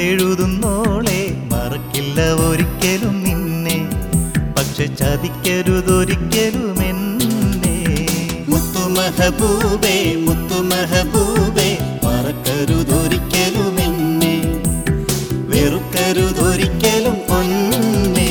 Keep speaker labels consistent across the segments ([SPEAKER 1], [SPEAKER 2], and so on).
[SPEAKER 1] കത്തെഴുതുന്നോളെ മറക്കില്ല ഒരിക്കലും നിന്നെ പക്ഷെ ചതിക്കരുതൊരിക്കലും എന്നെ മുത്തുമഹബൂബേ മുത്തുമഹബൂബേ മറക്കരുതൊരിക്കലും എന്നെ വെറുക്കരുതൊരിക്കലും പൊന്നേ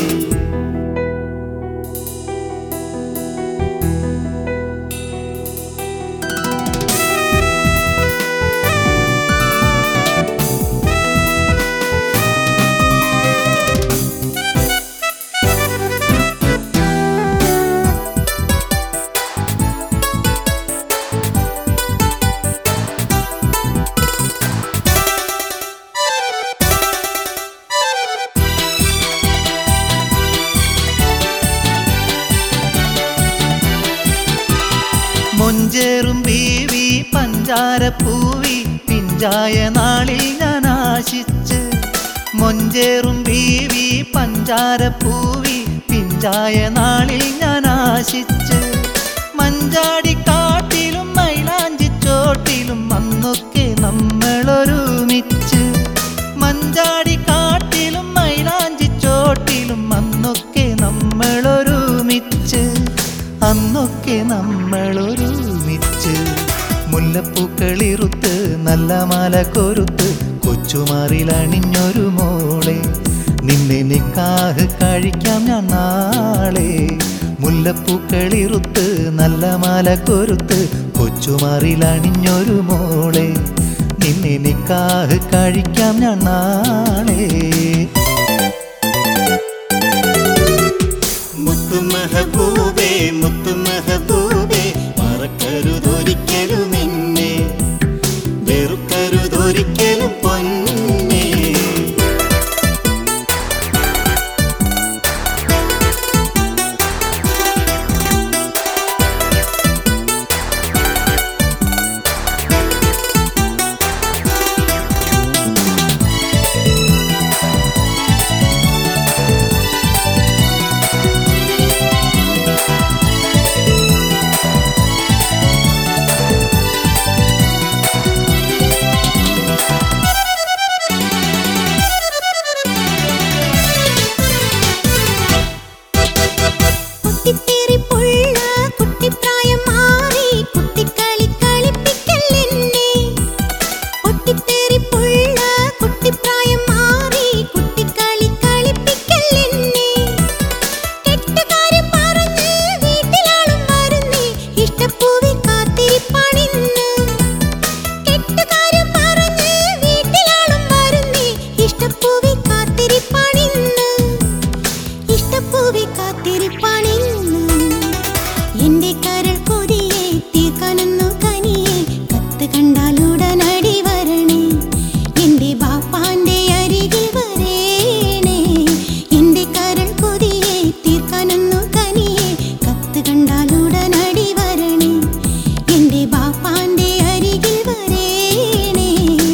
[SPEAKER 1] മൊഞ്ചേറും ബീവി പഞ്ചാരപ്പൂവി പിഞ്ചായ നാളിൽ ഞാൻ ആശിച്ച് മൊഞ്ചേറും ബീവി പഞ്ചാരപ്പൂവി പിഞ്ചായ നാളിൽ ഞാൻ ആശിച്ച് മഞ്ചാടിക്കാട്ടിലും മൈലാഞ്ചിച്ചോട്ടിലും അന്നൊക്കെ നമ്മളൊരുമിച്ച് മഞ്ചാടിക്കാട്ടിലും മൈലാഞ്ചിച്ചോട്ടിലും അന്നൊക്കെ നമ്മളൊരുമിച്ച് അന്നൊക്കെ നമ്മളൊരുമിച്ച് മുല്ലപ്പൂക്കളിറുത്ത് നല്ല മാല കൊരുത്ത് കൊച്ചുമാറിലണിഞ്ഞൊരു മോളെ നിന്നെ നിക്കാഹ് കഴിക്കാം ഞാൻ നാളെ മുല്ലപ്പൂക്കളിറുത്ത് നല്ല മാല കൊരുത്ത് കൊച്ചുമാറിലണിഞ്ഞൊരു മോളെ നിന്നെ നിക്കാഹ് കഴിക്കാം ഞാൻ നാളെ മുത്തുമഹബൂബേ മുത്തുമഹബൂബേ മറക്കരുതൊരിക്കലും എന്നെ വെറുക്കരുതൊരിക്കലും പൊന്നേ
[SPEAKER 2] കുത്തിത്തേറിപ്പുള്ള കുട്ടിപ്രായം മാറി കുട്ടിക്കളി കളിപ്പിക്കല്ലെന്നെ കുത്തിത്തേറിപ്പുള്ള കുട്ടിപ്രായം മാറി കുട്ടിക്കളി കളിപ്പിക്കല്ലെന്നെ കെട്ടുകാരൻ പറഞ്ഞ് വീട്ടിലാളും വരുന്നേ ഇഷ്ടപ്പൂവി കാത്തിരിപ്പാണിന്ന് കെട്ടുകാരൻ പറഞ്ഞ് വീട്ടിലാളും വരുന്നേ ഇഷ്ടപ്പൂവി കാത്തിരിപ്പാണിന്ന് ഇഷ്ടപ്പൂവി കാത്തിരിപ്പാണിന്ന് എന്റെ കരൾ കൊതിയെ തീർക്കാനൊന്നു കനിയെ കത്ത് കണ്ടാലുടനടി വരണേ എന്റെ ബാപ്പാന്റെ അരികിൽ വരേണേ എന്റെ കരൾ കൊതിയെ തീർക്കാനൊന്നു കനിയെ കത്ത് കണ്ടാലുടനടി വരണേ എന്റെ ബാപ്പാന്റെ അരികിൽ വരേണേ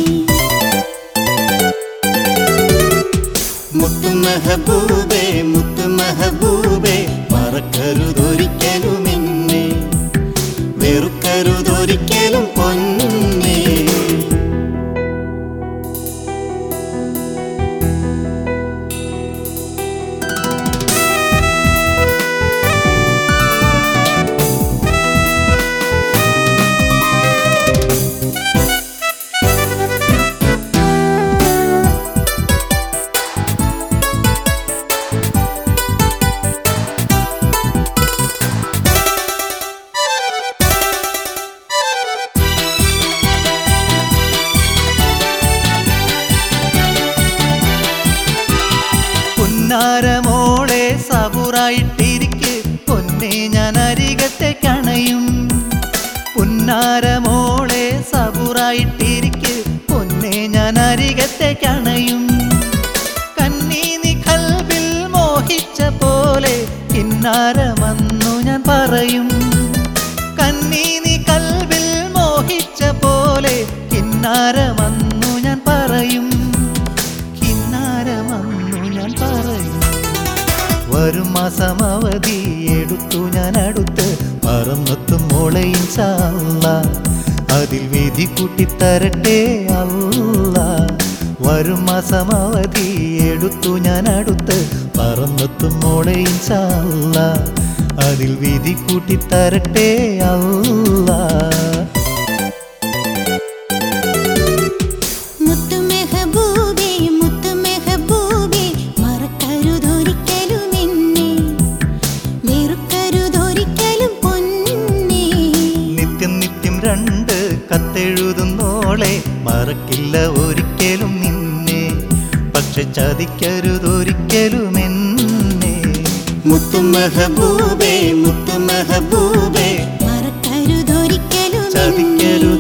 [SPEAKER 1] മുത്തുമഹബൂബേ മുത്തുമഹബൂബേ മറക്കരുതൊരിക്കലും എന്നെ വെറുക്കരുതൊരിക്കലും പൊന്നേ പുന്നാരമോളെ സബുറായിട്ടിരിക്ക് പൊന്നെ ഞാൻ അരികത്തെ കണയും പുന്നാരമോളെ സബുറായിട്ടിരിക്ക് പൊന്നെ ഞാൻ അരികത്തെ കണയും കന്നീ നീ കൽബിൽ മോഹിച്ച പോലെ കിന്നാരമെന്നു ഞാൻ പറയും കന്നീ നീ കൽബിൽ മോഹിച്ച പോലെ കിന്നാരമെന്നു ഞാൻ പറയും കിന്നാരമെന്നു ഞാൻ പറയും വരും മാസം അവധി എടുത്തു ഞാൻ അടുത്ത് പറന്നെത്തും മോളെ ഇൻഷാല്ല അതിൽ വിധി കൂട്ടിത്തരട്ടെ അല്ല വരും മാസം അവധി എടുത്തു ഞാൻ അടുത്ത് പറന്നെത്തും മോളെ ഇൻഷാല്ല അതിൽ വിധി കൂട്ടി തരട്ടെ അല്ല
[SPEAKER 2] മുത്തു മെഹബൂബേ മുത്തു മെഹബൂബേ മറക്കരുതൊരിക്കലും എന്നെ വെറുക്കരുതൊരിക്കലും പൊന്നെ
[SPEAKER 1] നിത്യം നിത്യം രണ്ട് കത്തെഴുതുന്നോളെ മറക്കില്ല ഒരിക്കലും നിന്നെ പക്ഷെ ചതിക്കരുതൊരിക്കലും എന്നെ മുത്തും മെഹബൂബേ മുത്തും മെഹബൂബേ
[SPEAKER 2] മറക്കരുതൊരിക്കലും എന്നെ
[SPEAKER 1] ചതിക്കരുത്